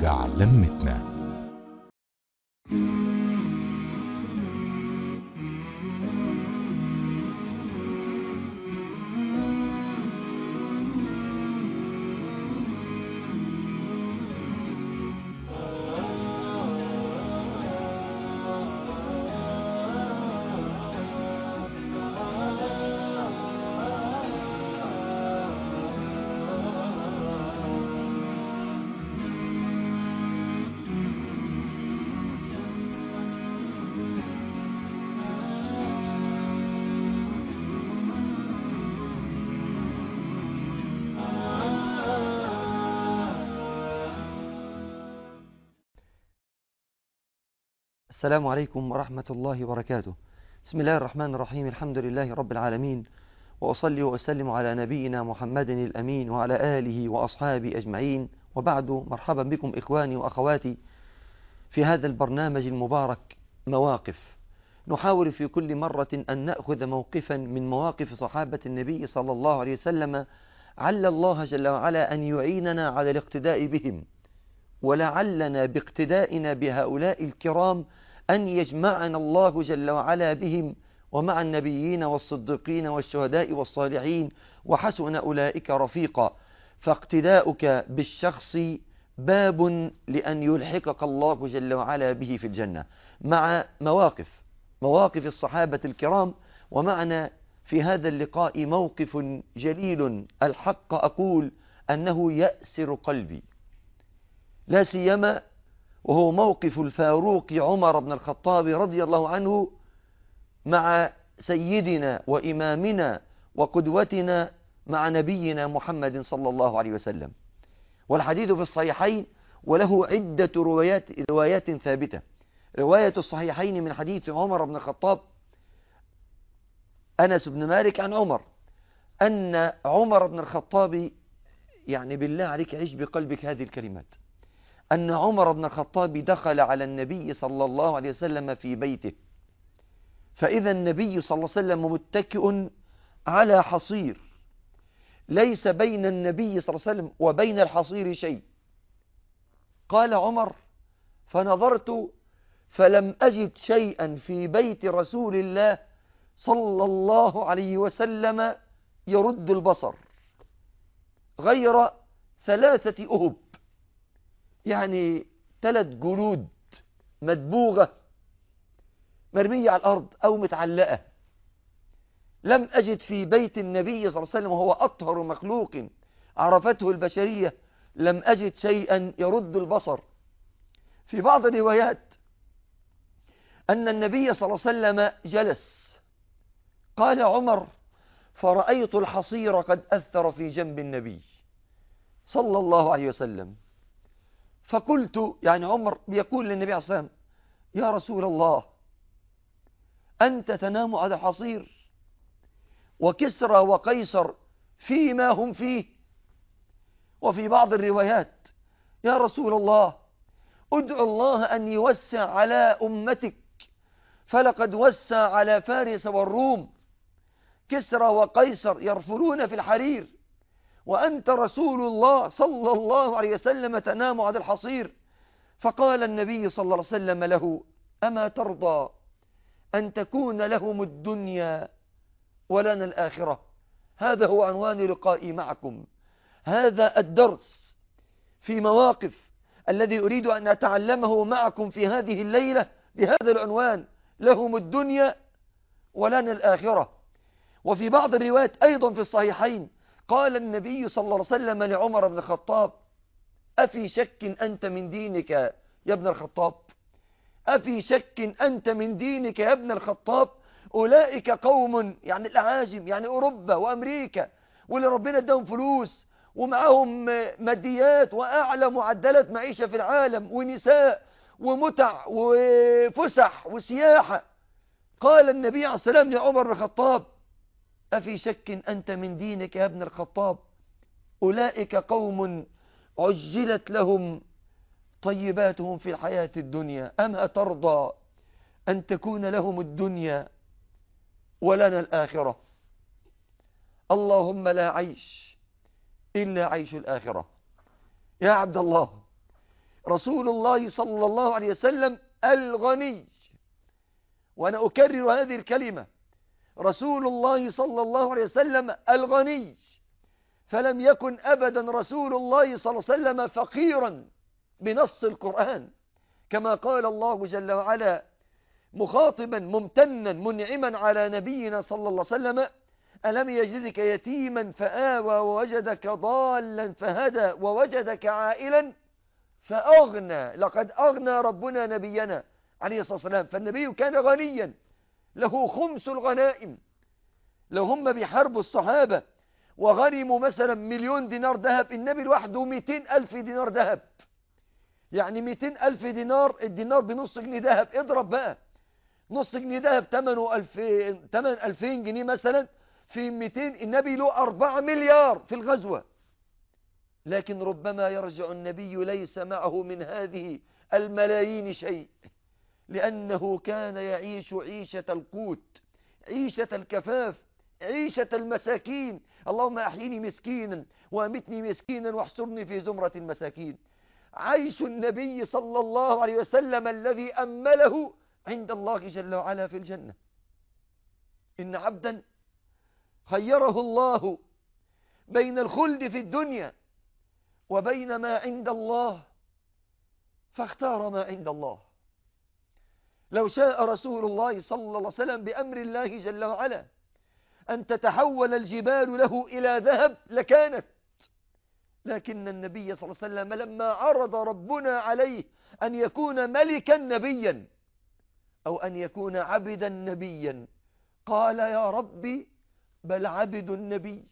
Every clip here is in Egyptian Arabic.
موقع لمتنا السلام عليكم ورحمة الله وبركاته بسم الله الرحمن الرحيم الحمد لله رب العالمين وأصلي وأسلم على نبينا محمد الأمين وعلى آله وأصحابه أجمعين وبعد مرحبا بكم إخواني وأخواتي في هذا البرنامج المبارك مواقف نحاول في كل مرة أن نأخذ موقفا من مواقف صحابة النبي صلى الله عليه وسلم عل الله جل وعلا أن يعيننا على الاقتداء بهم ولعلنا باقتدائنا بهؤلاء الكرام أن يجمعنا الله جل وعلا بهم ومع النبيين والصديقين والشهداء والصالحين وحسن أولئك رفيقا فاقتداؤك بالشخص باب لأن يلحقك الله جل وعلا به في الجنة مع مواقف مواقف الصحابة الكرام ومعنا في هذا اللقاء موقف جليل الحق أقول أنه يأسر قلبي لا سيما وهو موقف الفاروق عمر بن الخطاب رضي الله عنه مع سيدنا وإمامنا وقدوتنا مع نبينا محمد صلى الله عليه وسلم والحديث في الصحيحين وله عدة روايات, روايات ثابتة رواية الصحيحين من حديث عمر بن الخطاب أنس بن مالك عن عمر أن عمر بن الخطاب يعني بالله عليك عيش بقلبك هذه الكلمات أن عمر بن الخطاب دخل على النبي صلى الله عليه وسلم في بيته فإذا النبي صلى الله عليه وسلم متكئ على حصير ليس بين النبي صلى الله عليه وسلم وبين الحصير شيء قال عمر فنظرت فلم أجد شيئا في بيت رسول الله صلى الله عليه وسلم يرد البصر غير ثلاثة أهب يعني ثلاث جلود مدبوغة مرمية على الأرض أو متعلقة لم أجد في بيت النبي صلى الله عليه وسلم وهو أطهر مخلوق عرفته البشرية لم أجد شيئا يرد البصر في بعض الروايات أن النبي صلى الله عليه وسلم جلس قال عمر فرأيت الحصير قد أثر في جنب النبي صلى الله عليه وسلم فقلت يعني عمر بيقول للنبي عليه الصلاة والسلام يا رسول الله أنت تنام على الحصير وكسرى وقيصر فيما هم فيه وفي بعض الروايات يا رسول الله ادعو الله أن يوسع على أمتك فلقد وسع على فارس والروم كسرى وقيصر يرفلون في الحرير وأنت رسول الله صلى الله عليه وسلم تنام على الحصير فقال النبي صلى الله عليه وسلم له أما ترضى أن تكون لهم الدنيا ولنا الآخرة هذا هو عنوان لقائي معكم هذا الدرس في مواقف الذي أريد أن أتعلمه معكم في هذه الليلة بهذا العنوان لهم الدنيا ولنا الآخرة وفي بعض الروايات أيضا في الصحيحين قال النبي صلى الله عليه وسلم لعمر بن الخطاب أفي شك أنت من دينك يا ابن الخطاب أفي شك أنت من دينك يا ابن الخطاب أولئك قوم يعني الأعاجم يعني أوروبا وأمريكا واللي ربنا اداهم فلوس ومعهم ماديات وأعلى معدلات معيشة في العالم ونساء ومتع وفسح وسياحة قال النبي عليه السلام لعمر بن الخطاب أفي شك أنت من دينك يا ابن الخطاب أولئك قوم عجلت لهم طيباتهم في الحياة الدنيا أما ترضى أن تكون لهم الدنيا ولنا الآخرة اللهم لا عيش إلا عيش الآخرة يا عبد الله رسول الله صلى الله عليه وسلم الغني وأنا أكرر هذه الكلمة رسول الله صلى الله عليه وسلم الغني فلم يكن أبدا رسول الله صلى الله عليه وسلم فقيرا بنص القرآن كما قال الله جل وعلا مخاطبا ممتنا منعما على نبينا صلى الله عليه وسلم ألم يجدك يتيما فآوى ووجدك ضالا فهدى ووجدك عائلا فأغنى لقد أغنى ربنا نبينا عليه الصلاة والسلام فالنبي كان غنيا له خمس الغنائم لو هم بيحاربوا الصحابة وغنموا مثلا مليون دينار ذهب النبي لوحده 200 ألف دينار ذهب يعني 200 ألف دينار الدينار بنص جنيه ذهب اضرب بقى نص جنيه ذهب ثمنه 2000 ثمن 2000 جنيه مثلا في 200 النبي له 4 مليار في الغزوة لكن ربما يرجع النبي ليس معه من هذه الملايين شيء لأنه كان يعيش عيشة القوت عيشة الكفاف عيشة المساكين اللهم أحيني مسكينا وأمتني مسكينا واحسرني في زمرة المساكين عيش النبي صلى الله عليه وسلم الذي أمله عند الله جل وعلا في الجنة إن عبدا خيره الله بين الخلد في الدنيا وبين ما عند الله فاختار ما عند الله لو شاء رسول الله صلى الله عليه وسلم بأمر الله جل وعلا أن تتحول الجبال له إلى ذهب لكانت لكن النبي صلى الله عليه وسلم لما عرض ربنا عليه أن يكون ملكا نبيا أو أن يكون عبدا نبيا قال يا ربي بل عبد النبي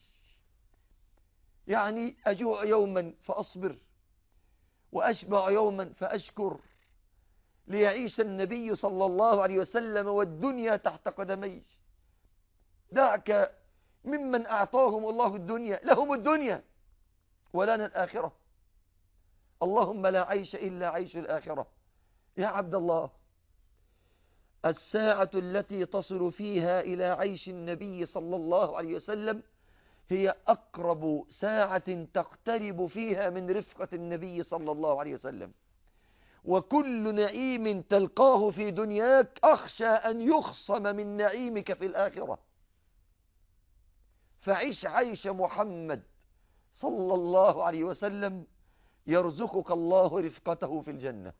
يعني أجوع يوما فأصبر وأشبع يوما فأشكر ليعيش النبي صلى الله عليه وسلم والدنيا تحت قدميه دعك ممن أعطاهم الله الدنيا لهم الدنيا ولنا الآخرة اللهم لا عيش إلا عيش الآخرة يا عبد الله الساعة التي تصل فيها إلى عيش النبي صلى الله عليه وسلم هي أقرب ساعة تقترب فيها من رفقة النبي صلى الله عليه وسلم وكل نعيم تلقاه في دنياك أخشى أن يخصم من نعيمك في الآخرة فعيش عيش محمد صلى الله عليه وسلم يرزقك الله رفقته في الجنة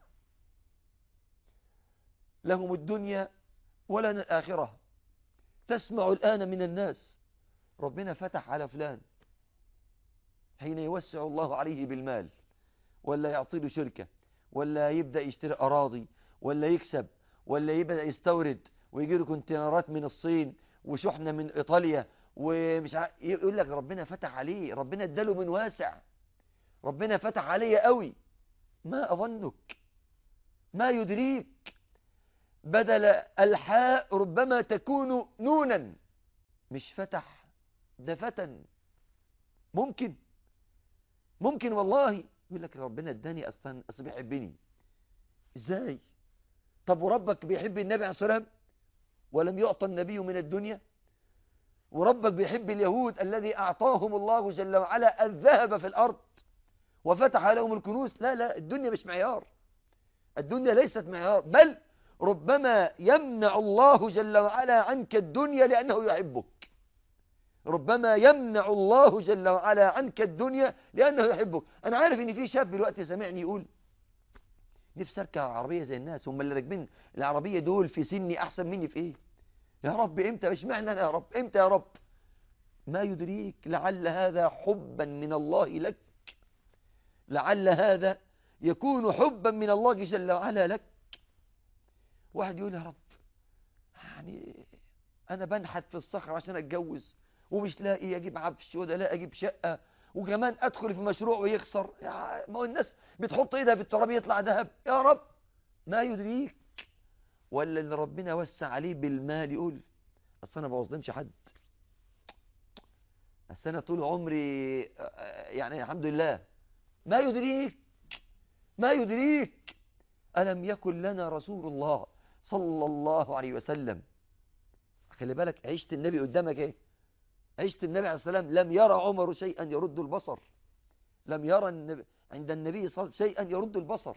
لهم الدنيا ولنا الآخرة تسمع الآن من الناس ربنا فتح على فلان حين يوسع الله عليه بالمال ولا يعطي له شركة ولا يبدأ يشتري أراضي ولا يكسب ولا يبدأ يستورد ويجي له كونتينرات من الصين وشحنة من إيطاليا ومش ع... يقول لك ربنا فتح عليه ربنا اداله من واسع ربنا فتح عليه قوي ما أظنك ما يدريك بدل الحاء ربما تكون نونا مش فتح ده فتن ممكن ممكن والله يقول لك ربنا اداني اصلا اصل بيحبني ازاي طب وربك بيحب النبي عليه الصلاه والسلام ولم يعطى النبي من الدنيا وربك بيحب اليهود الذي اعطاهم الله جل وعلا الذهب في الارض وفتح لهم الكنوز لا لا الدنيا مش معيار الدنيا ليست معيار بل ربما يمنع الله جل وعلا عنك الدنيا لأنه يحبك ربما يمنع الله جل وعلا عنك الدنيا لأنه يحبك أنا عارف إن في شاب دلوقتي سمعني يقول نفسي أركب عربية زي الناس هم اللي راكبين العربية دول في سني أحسن مني في إيه يا رب إمتى مش معنى أنا يا رب إمتى يا رب ما يدريك لعل هذا حبا من الله لك لعل هذا يكون حبا من الله جل وعلا لك واحد يقول يا رب يعني أنا بنحت في الصخر عشان أتجوز ومش لاقي أجيب عفش ولا لا أجيب شقة وكمان أدخل في مشروع ويخسر ما هو الناس بتحط إيدها في التراب يطلع ذهب يا رب ما يدريك ولا اللي ربنا وسع عليه بالمال يقول أصل أنا ما بظلمش حد أصل أنا طول عمري يعني الحمد لله ما يدريك ما يدريك ألم يكن لنا رسول الله صلى الله عليه وسلم خلي بالك عشت النبي قدامك ايه عشت النبي عليه السلام لم يرى عمر شيئا يرد البصر لم يرى النبي عند النبي صلى الله عليه وسلم شيئا يرد البصر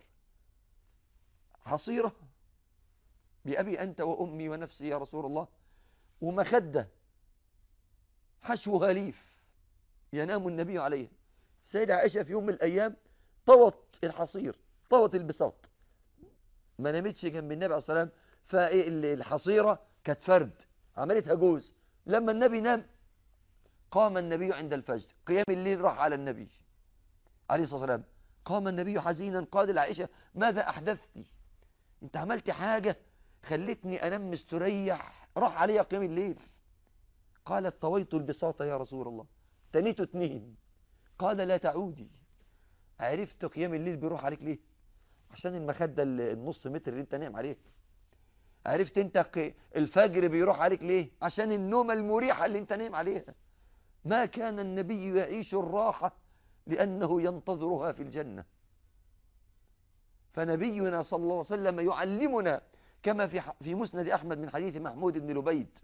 حصيرة بأبي أنت وأمي ونفسي يا رسول الله ومخدة حشوها ليف ينام النبي عليها سيدة عائشة في يوم من الأيام طوت الحصير طوت البساط ما نامتش جنب النبي عليه الصلاة والسلام فالحصيرة كانت فرد عملتها جوز لما النبي نام قام النبي عند الفجر قيام الليل راح على النبي عليه الصلاة والسلام قام النبي حزينا قال لعائشة ماذا أحدثتي انت عملت حاجة خلتني أنام مستريح راح علي قيام الليل قالت طويت البساط يا رسول الله تنيت اتنين قال لا تعودي عرفت قيام الليل بيروح عليك ليه عشان المخدة النص متر اللي انت نايم عليه عرفت انت الفجر بيروح عليك ليه عشان النومة المريحة اللي انت نايم عليها ما كان النبي يعيش الراحة لأنه ينتظرها في الجنة فنبينا صلى الله عليه وسلم يعلمنا كما في في مسند أحمد من حديث محمود بن لبيد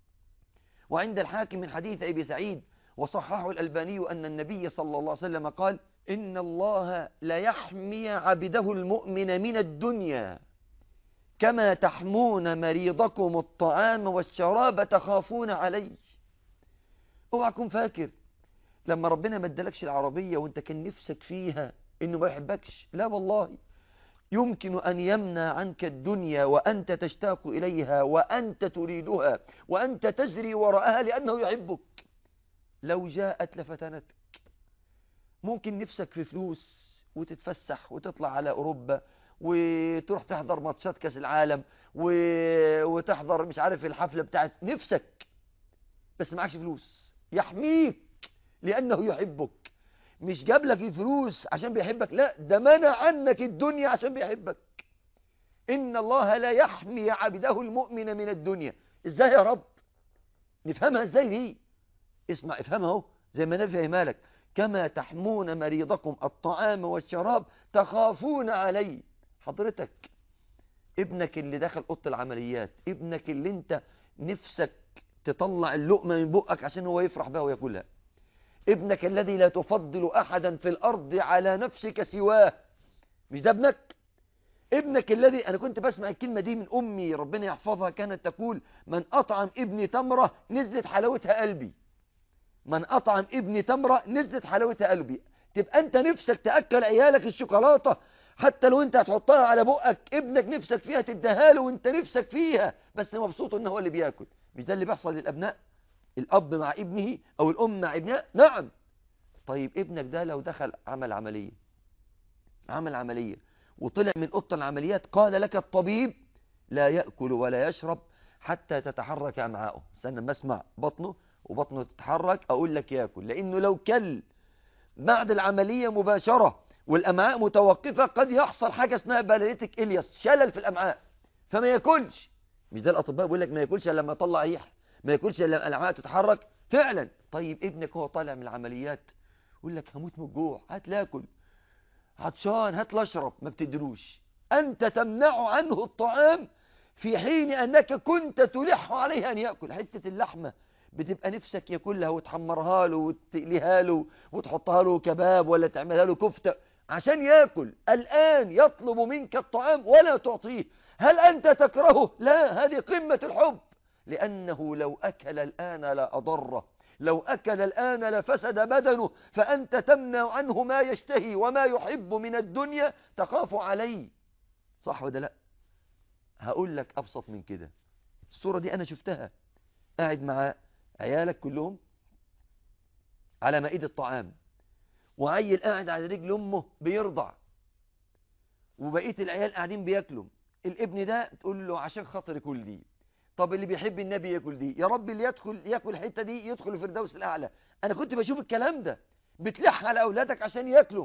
وعند الحاكم من حديث أبي سعيد وصححه الألباني أن النبي صلى الله عليه وسلم قال إن الله لا يحمي عبده المؤمن من الدنيا كما تحمون مريضكم الطعام والشراب تخافون عليه اوعى تكون فاكر لما ربنا ما ادالكش العربية وانت كان نفسك فيها انه ما يحبكش لا والله يمكن أن يمنع عنك الدنيا وأنت تشتاق إليها وأنت تريدها وأنت تجري وراءها لأنه يحبك لو جاءت لفتنتك ممكن نفسك في فلوس وتتفسح وتطلع على أوروبا وتروح تحضر ماتشات كاس العالم و... وتحضر مش عارف الحفلة بتاعت نفسك بس معكش فلوس يحميك لأنه يحبك مش جاب لك الفلوس عشان بيحبك لا ده منع عنك الدنيا عشان بيحبك إن الله لا يحمي عبده المؤمن من الدنيا إزاي يا رب نفهمها إزاي دي اسمع افهمها اهو زي ما نبي فهمها لك كما تحمون مريضكم الطعام والشراب تخافون عليه حضرتك ابنك اللي دخل اوضه العمليات ابنك اللي انت نفسك تطلع اللقمه من بقك عشان هو يفرح بها وياكلها ابنك الذي لا تفضل احدا في الارض على نفسك سواه مش ده ابنك ابنك الذي انا كنت بسمع الكلمه دي من امي ربنا يحفظها كانت تقول من اطعم ابني تمره نزلت حلاوتها قلبي من أطعم ابني تمرة نزلت حلاوتها قلبي تبقى أنت نفسك تأكل عيالك الشوكولاتة حتى لو أنت هتحطها على بقك ابنك نفسك فيها تديها له وأنت نفسك فيها بس مبسوط أنه هو اللي بياكل مش ده اللي بيحصل للأبناء الأب مع ابنه أو الأم مع ابنها نعم طيب ابنك ده لو دخل عمل عملية عمل عملية وطلع من أوضه العمليات قال لك الطبيب لا يأكل ولا يشرب حتى تتحرك أمعاؤه استنى ما اسمع بطنه وبطنه تتحرك أقول لك ياكل لأنه لو كل بعد العملية مباشرة والأمعاء متوقفة قد يحصل حاجة اسمها باليتك إلياس شلل في الأمعاء فما ياكلش مش ده الأطباء بيقول لك ما ياكلش لما يطلع ريح ما ياكلش لما الأمعاء تتحرك فعلا طيب ابنك هو طالع من العمليات يقول لك هموت من الجوع هات لاكل عطشان هات لاشرب ما بتدروش أنت تمنع عنه الطعام في حين أنك كنت تلح عليه أن يأكل حتة اللحمة بتبقى نفسك ياكلها وتحمرها له وتقليها له وتحطها له كباب ولا تعملها له كفتة عشان ياكل الآن يطلب منك الطعام ولا تعطيه هل أنت تكرهه لا هذه قمة الحب لأنه لو أكل الآن لا أضره لو أكل الآن لفسد بدنه فأنت تمنع عنه ما يشتهي وما يحب من الدنيا تخاف عليه صح ولا لا هقول لك أبسط من كده الصورة دي أنا شفتها قاعد مع عيالك كلهم على مائدة طعام وعيل قاعد على رجل أمه بيرضع وبقية العيال قاعدين بياكلوا الابن ده تقول له عشان خاطر كل دي طب اللي بيحب النبي ياكل دي يا رب اللي يدخل ياكل الحته دي يدخل الفردوس الاعلى انا كنت بشوف الكلام ده بتلح على اولادك عشان ياكلوا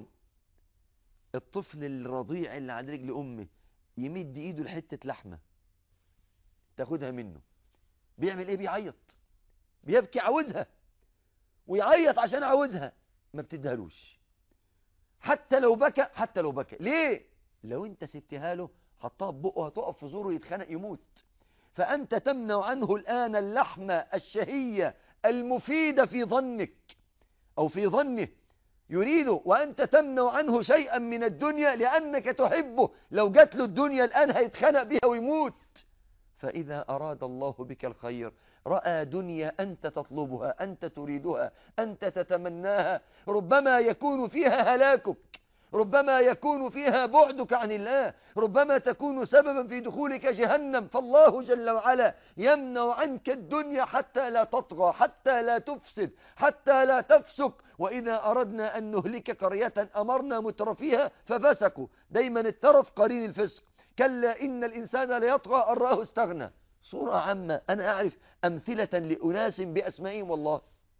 الطفل الرضيع اللي على رجل امه يمد ايده لحته لحمه تاخدها منه بيعمل ايه بيعيط بيبكي عاوزها ويعيط عشان عاوزها ما بتدهلوش حتى لو بكى حتى لو بكى ليه لو انت سبتها له حطها ببقه هتقف في زوره يتخنق يموت فأنت تمنع عنه الآن اللحمة الشهية المفيدة في ظنك أو في ظنه يريد وأنت تمنع عنه شيئا من الدنيا لأنك تحبه لو جات له الدنيا الآن هيتخنق بها ويموت فإذا أراد الله بك الخير رأى دنيا أنت تطلبها أنت تريدها أنت تتمناها ربما يكون فيها هلاكك ربما يكون فيها بعدك عن الله ربما تكون سببا في دخولك جهنم فالله جل وعلا يمنع عنك الدنيا حتى لا تطغى حتى لا تفسد حتى لا تفسق وإذا أردنا أن نهلك قرية أمرنا مترفيها ففسقوا دايما الترف قرين الفسق كلا إن الإنسان ليطغى أن رآه استغنى صورة عامة أنا أعرف أمثلة لأناس بأسمائهم والله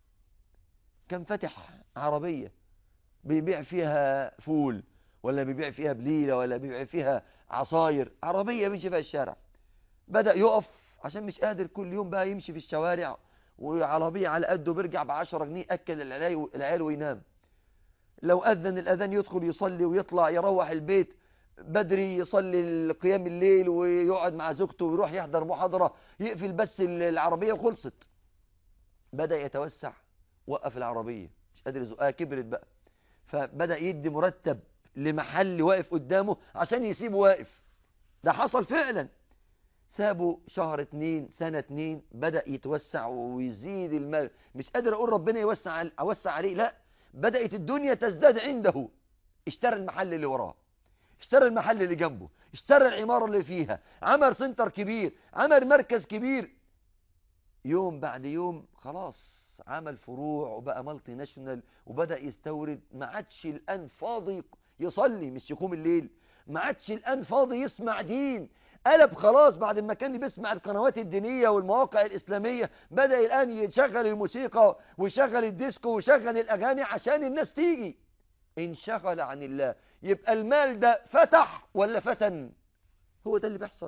كان فتح عربية بيبيع فيها فول ولا بيبيع فيها بليلة ولا بيبيع فيها عصاير عربية بيمشي فيها الشارع بدأ يقف عشان مش قادر كل يوم بقى يمشي في الشوارع وعربية على قده بيرجع بعشرة جنيه أكل العيال وينام لو أذن الأذان يدخل يصلي ويطلع يروح البيت بدري يصلي قيام الليل ويقعد مع زوجته ويروح يحضر محاضرة يقفل بس العربية وخلصت بدأ يتوسع وقف العربية مش قادر يزقها كبرت بقى فبدأ يدي مرتب لمحل واقف قدامه عشان يسيبه واقف ده حصل فعلا سابه شهر اتنين سنة اتنين بدأ يتوسع ويزيد المال مش قادر أقول ربنا يوسع أوسع عليه لا بدأت الدنيا تزداد عنده اشترى المحل اللي وراه اشترى المحل اللي جنبه اشترى العمارة اللي فيها عمل سنتر كبير عمل مركز كبير يوم بعد يوم خلاص عمل فروع وبقى مالتي ناشونال وبدأ يستورد ما عادش الآن فاضي يصلي مش يقوم الليل ما عادش الآن فاضي يسمع دين قلب خلاص بعد ما كان بيسمع القنوات الدينية والمواقع الإسلامية بدأ الآن يشغل الموسيقى ويشغل الديسكو ويشغل الأغاني عشان الناس تيجي انشغل عن الله يبقى المال ده فتح ولا فتن هو ده اللي بيحصل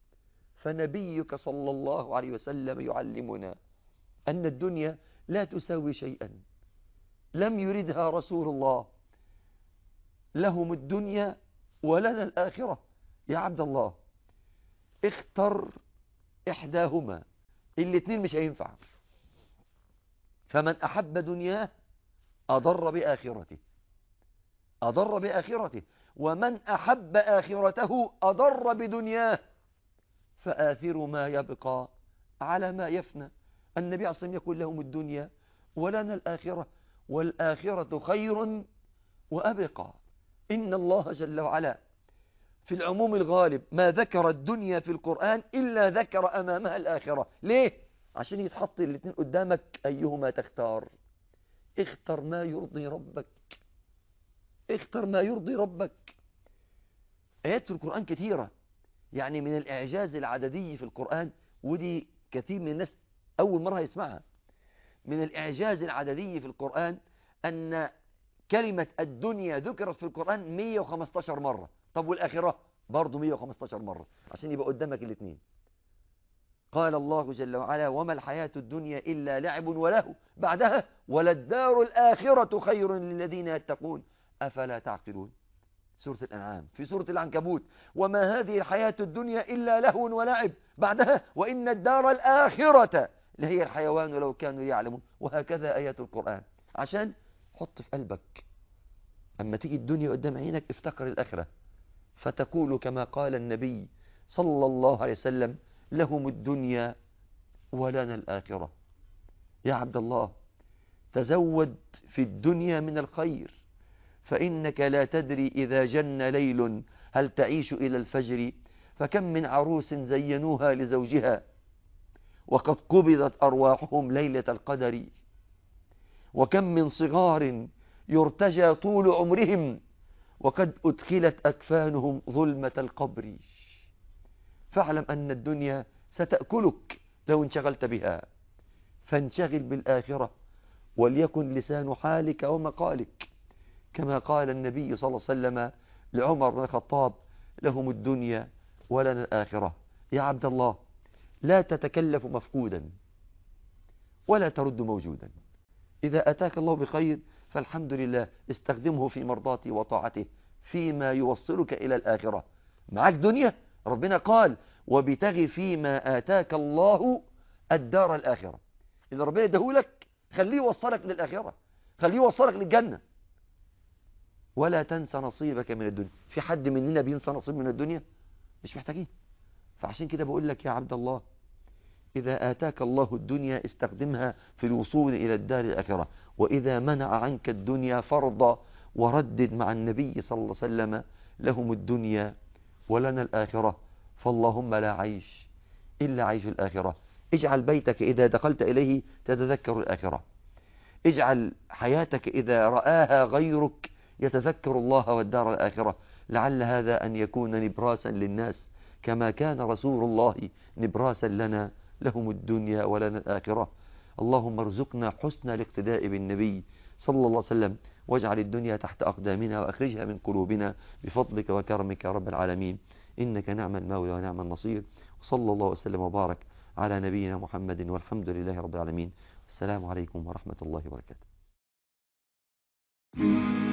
فنبيك صلى الله عليه وسلم يعلمنا أن الدنيا لا تساوي شيئا لم يردها رسول الله لهم الدنيا ولنا الآخرة يا عبد الله اختر إحداهما الاثنين مش هينفع فمن أحب دنياه أضر بآخرته أضر بآخرته ومن أحب آخرته أضر بدنياه فآثر ما يبقى على ما يفنى النبي عليه الصلاة والسلام يقول لهم الدنيا ولنا الآخرة والآخرة خير وأبقى إن الله جل وعلا في العموم الغالب ما ذكر الدنيا في القرآن إلا ذكر أمامها الآخرة ليه؟ عشان يتحط الاثنين قدامك أيهما تختار اختر ما يرضي ربك اختر ما يرضي ربك آيات في القرآن كثيرة يعني من الإعجاز العددي في القرآن ودي كثير من الناس أول مرة يسمعها من الإعجاز العددي في القرآن أن كلمة الدنيا ذكرت في القرآن 115 مرة طب والآخرة برضو 115 مرة عشان يبقى قدامك الاثنين قال الله جل وعلا وما الحياة الدنيا إلا لعب وله بعدها وللدار الآخرة خير للذين يتقون أفلا تعقلون سورة الأنعام في سورة العنكبوت وما هذه الحياة الدنيا إلا لهو ولعب بعدها وإن الدار الآخرة لهي الحيوان لو كانوا يعلمون وهكذا آيات القرآن عشان حط في قلبك أما تيجي الدنيا قدام عينك افتكر الآخرة فتقول كما قال النبي صلى الله عليه وسلم لهم الدنيا ولنا الآخرة يا عبد الله تزود في الدنيا من الخير فإنك لا تدري إذا جن ليل هل تعيش إلى الفجر فكم من عروس زينوها لزوجها وقد قبضت أرواحهم ليلة القدر وكم من صغار يرتجى طول عمرهم وقد أدخلت أكفانهم ظلمة القبر فاعلم أن الدنيا ستأكلك لو انشغلت بها فانشغل بالآخرة وليكن لسان حالك ومقالك كما قال النبي صلى الله عليه وسلم لعمر بن الخطاب لهم الدنيا ولنا الآخرة يا عبد الله لا تتكلف مفقودا ولا ترد موجودا إذا أتاك الله بخير فالحمد لله استخدمه في مرضاته وطاعته فيما يوصلك إلى الآخرة معك دنيا ربنا قال وبتغي فيما آتاك الله الدار الآخرة إذا ربنا يدهولك خليه يوصلك للآخرة خليه يوصلك للجنة ولا تنسى نصيبك من الدنيا في حد مننا بينسى نصيب من الدنيا مش محتاجين فعشان كده بقول لك يا عبد الله إذا آتاك الله الدنيا استخدمها في الوصول إلى الدار الآخرة وإذا منع عنك الدنيا فرض وردد مع النبي صلى الله عليه وسلم لهم الدنيا ولنا الآخرة فاللهم لا عيش إلا عيش الآخرة اجعل بيتك إذا دخلت إليه تتذكر الآخرة اجعل حياتك إذا رآها غيرك يتذكر الله والدار الآخرة لعل هذا أن يكون نبراسا للناس كما كان رسول الله نبراسا لنا لهم الدنيا ولنا الآخرة اللهم ارزقنا حسن الاقتداء بالنبي صلى الله عليه وسلم واجعل الدنيا تحت أقدامنا وأخرجها من قلوبنا بفضلك وكرمك يا رب العالمين إنك نعم المولى ونعم النصير وصلى الله وسلم وبارك على نبينا محمد والحمد لله رب العالمين السلام عليكم ورحمة الله وبركاته